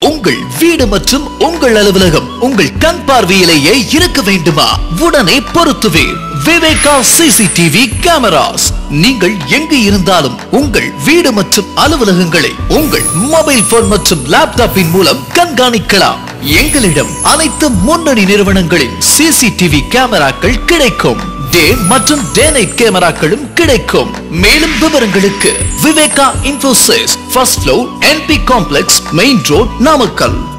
உங்கள் வீடு மற்றும் உங்கள் அலுவலகம் உங்கள் கண் பார்வையிலேயே இருக்க வேண்டுமா உடனே பொருத்துவேன் விவேகா சிசிடிவி கேமராஸ் நீங்கள் எங்கு இருந்தாலும் உங்கள் வீடு மற்றும் அலுவலகங்களை உங்கள் மொபைல் போன் மற்றும் லேப்டாப்பின் மூலம் கண்காணிக்கலாம் எங்களிடம் அனைத்து முன்னணி நிறுவனங்களின் சிசிடிவி கேமராக்கள் கிடைக்கும் டே மற்றும் டே நைட் கேமராக்களும் கிடைக்கும் மேலும் விவரங்களுக்கு Viveka Infosys first floor N P complex main road Namakkal